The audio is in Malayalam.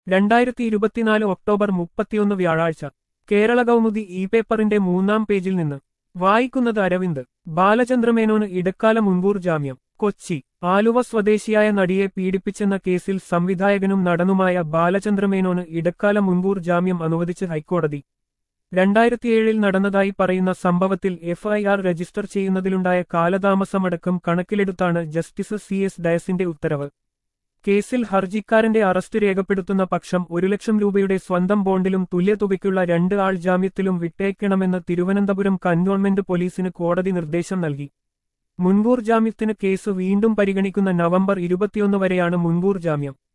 രണ്ടായിരത്തി ഇരുപത്തിനാല് ഒക്ടോബർ മുപ്പത്തിയൊന്ന് വ്യാഴാഴ്ച കേരള കൗമുദി ഇ പേപ്പറിന്റെ മൂന്നാം പേജിൽ നിന്ന് വായിക്കുന്നത് അരവിന്ദ് ബാലചന്ദ്രമേനോന് ഇടക്കാല മുൻകൂർ ജാമ്യം കൊച്ചി ആലുവ സ്വദേശിയായ നടിയെ പീഡിപ്പിച്ചെന്ന കേസിൽ സംവിധായകനും നടനുമായ ബാലചന്ദ്രമേനോന് ഇടക്കാല മുൻകൂർ ജാമ്യം അനുവദിച്ച് ഹൈക്കോടതി രണ്ടായിരത്തിയേഴിൽ നടന്നതായി പറയുന്ന സംഭവത്തിൽ എഫ്ഐആർ രജിസ്റ്റർ ചെയ്യുന്നതിലുണ്ടായ കാലതാമസമടക്കം കണക്കിലെടുത്താണ് ജസ്റ്റിസ് സി എസ് ഡയസിന്റെ ഉത്തരവ് കേസിൽ ഹർജിക്കാരന്റെ അറസ്റ്റ് രേഖപ്പെടുത്തുന്ന പക്ഷം ഒരു ലക്ഷം രൂപയുടെ സ്വന്തം ബോണ്ടിലും തുല്യതുകയ്ക്കുള്ള രണ്ട് ആൾ ജാമ്യത്തിലും വിട്ടേക്കണമെന്ന് തിരുവനന്തപുരം കന്റോൺമെന്റ് പോലീസിന് കോടതി നിർദ്ദേശം നൽകി മുൻകൂർ ജാമ്യത്തിന് കേസ് വീണ്ടും പരിഗണിക്കുന്ന നവംബർ ഇരുപത്തിയൊന്ന് വരെയാണ് മുൻകൂർ ജാമ്യം